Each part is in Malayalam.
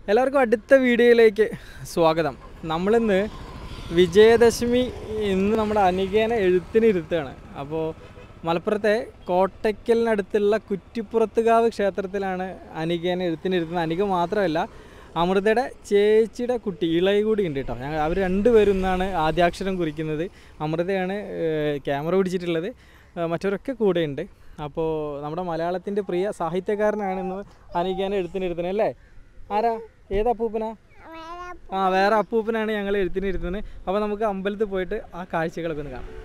എല്ലാവർക്കും അടുത്ത വീഡിയോയിലേക്ക് സ്വാഗതം നമ്മളിന്ന് വിജയദശമി ഇന്ന് നമ്മുടെ അനികേനെ എഴുത്തിന് ഇരുത്തുകയാണ് അപ്പോൾ മലപ്പുറത്തെ കോട്ടയ്ക്കലിനടുത്തുള്ള കുറ്റിപ്പുറത്തുകാവ് ക്ഷേത്രത്തിലാണ് അനികേനെ എഴുത്തിന് ഇരുത്തുന്നത് അനിക മാത്രമല്ല അമൃതയുടെ ചേച്ചിയുടെ കുട്ടി ഇളയ കൂടി ഉണ്ട് കേട്ടോ ഞങ്ങൾ അവർ രണ്ടുപേരും ഇന്നാണ് ആദ്യാക്ഷരം കുറിക്കുന്നത് അമൃതയാണ് ഏഹ്, ക്യാമറ പിടിച്ചിട്ടുള്ളത് ഏഹ്, മറ്റവരൊക്കെ കൂടെയുണ്ട് അപ്പോൾ നമ്മുടെ മലയാളത്തിൻ്റെ പ്രിയ സാഹിത്യകാരനാണ് ഇന്ന് അനികേനെ എഴുത്തിന് ഇരുത്തുന്നത് അല്ലേ ആരാ ഏത് അപ്പൂപ്പനാ ആ വേറെ അപ്പൂപ്പനാണ് ഞങ്ങൾ എഴുത്തിന് ഇരുത്തുന്നത് അപ്പോൾ നമുക്ക് അമ്പലത്തിൽ പോയിട്ട് ആ കാഴ്ചകളൊക്കെ ഒന്ന് കാണാം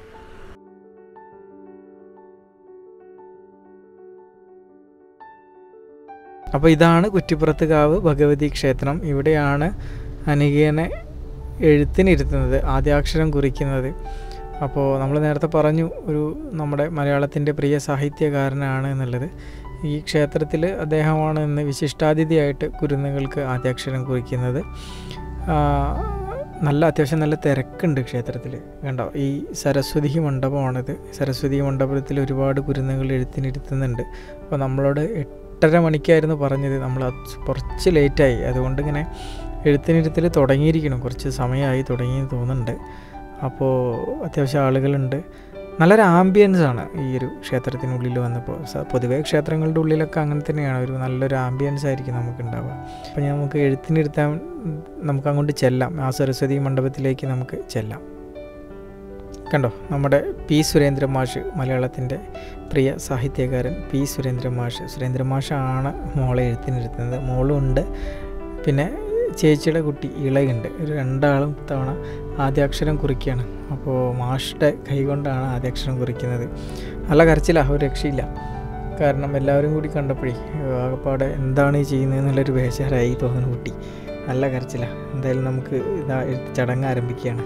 അപ്പോൾ ഇതാണ് കുറ്റിപ്പുറത്തുകാവ് ഭഗവതി ക്ഷേത്രം ഇവിടെയാണ് അനികേനെ എഴുത്തിനിരുത്തുന്നത് ആദ്യാക്ഷരം കുറിക്കുന്നത് അപ്പോൾ നമ്മൾ നേരത്തെ പറഞ്ഞു ഒരു നമ്മുടെ മലയാളത്തിൻ്റെ പ്രിയ സാഹിത്യകാരനാണ് എന്നുള്ളത് ഈ ക്ഷേത്രത്തിൽ അദ്ദേഹമാണ് ഇന്ന് വിശിഷ്ടാതിഥിയായിട്ട് കുരുന്നുകൾക്ക് ആദ്യാക്ഷരം കുറിക്കുന്നത് ആ, നല്ല അത്യാവശ്യം നല്ല തിരക്കുണ്ട് ക്ഷേത്രത്തിൽ കണ്ടോ ഈ സരസ്വതി മണ്ഡപമാണിത് സരസ്വതി മണ്ഡപത്തിൽ ഒരുപാട് കുരുന്നുകൾ എഴുത്തിനിരുത്തുന്നുണ്ട് അപ്പോൾ നമ്മളോട് എട്ടര മണിക്കായിരുന്നു പറഞ്ഞത് നമ്മൾ അത് കുറച്ച് ലേറ്റായി അതുകൊണ്ട് ഇങ്ങനെ എഴുത്തിനിരുത്തൽ തുടങ്ങിയിരിക്കണം കുറച്ച് സമയമായി തുടങ്ങി എന്ന് തോന്നുന്നുണ്ട് അപ്പോൾ അത്യാവശ്യം ആളുകളുണ്ട് നല്ലൊരു ആംബിയൻസ് ആണ് ഈ ഒരു ക്ഷേത്രത്തിനുള്ളിൽ വന്നപ്പോൾ സ- പൊതുവേ ക്ഷേത്രങ്ങളുടെ ഉള്ളിലൊക്കെ അങ്ങനെ തന്നെയാണ് ഒരു നല്ലൊരു ആംബിയൻസ് ആയിരിക്കും നമുക്ക് ഉണ്ടാവുക അപ്പോൾ നമുക്ക് എഴുത്തിനിരുത്താൻ ഉം, നമുക്ക് അങ്ങോട്ട് ചെല്ലാം ആ സരസ്വതി മണ്ഡപത്തിലേക്ക് നമുക്ക് ചെല്ലാം കണ്ടോ നമ്മുടെ പി സുരേന്ദ്ര മാഷ് മലയാളത്തിൻ്റെ പ്രിയ സാഹിത്യകാരൻ പി സുരേന്ദ്ര മാഷ് സുരേന്ദ്ര മാഷാണ് മോളെ എഴുത്തിനിരുത്തുന്നത് മോളും ഉണ്ട് പിന്നെ ചേച്ചിയുടെ കുട്ടി ഇളയുണ്ട് ഒരു രണ്ടാളും തവണ ആദ്യാക്ഷരം കുറിക്കുകയാണ് അപ്പോൾ മാഷിൻ്റെ കൈകൊണ്ടാണ് ആദ്യാക്ഷരം കുറിക്കുന്നത് നല്ല കരച്ചിലാണ് ഒരു രക്ഷയില്ല കാരണം എല്ലാവരും കൂടി കണ്ടപ്പോഴേ ആകപ്പാടെ എന്താണ് ഈ ചെയ്യുന്നത് എന്നുള്ളൊരു ബേജാറായി തോന്നുന്നു കുട്ടി നല്ല കരച്ചിലാണ് എന്തായാലും നമുക്ക് ഇതാ ചടങ്ങ് ആരംഭിക്കുകയാണ്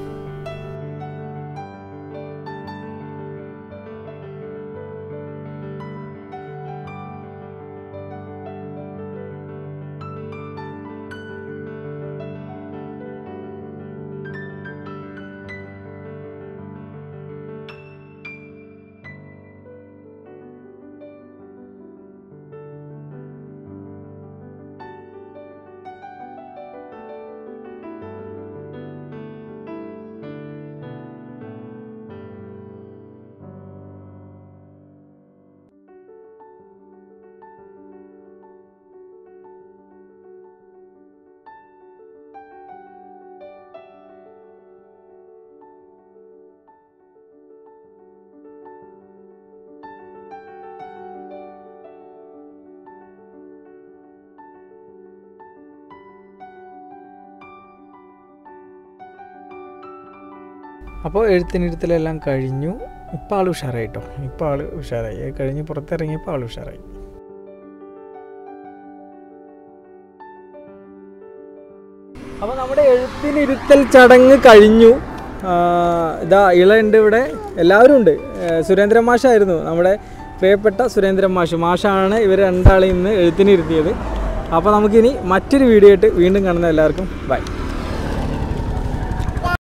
അപ്പോൾ എഴുത്തിനിരുത്തലെല്ലാം കഴിഞ്ഞു ഇപ്പോൾ ആൾ ഉഷാറായി കേട്ടോ ഇപ്പോൾ ആൾ ഉഷാറായി അത് കഴിഞ്ഞ് പുറത്തിറങ്ങിയപ്പോൾ ആൾ ഉഷാറായി അപ്പോൾ നമ്മുടെ എഴുത്തിനിരുത്തൽ ചടങ്ങ് കഴിഞ്ഞു ആ, ഇതാ ഇളയുണ്ട് ഇവിടെ എല്ലാവരും ഉണ്ട് ഏ, സുരേന്ദ്രൻ മാഷായിരുന്നു നമ്മുടെ പ്രിയപ്പെട്ട സുരേന്ദ്രൻ മാഷ് മാഷാണ് ഇവർ രണ്ടാളെ ഇന്ന് എഴുത്തിനിരുത്തിയത് അപ്പോൾ നമുക്കിനി മറ്റൊരു വീഡിയോ ആയിട്ട് വീണ്ടും കാണുന്ന എല്ലാവർക്കും ബൈ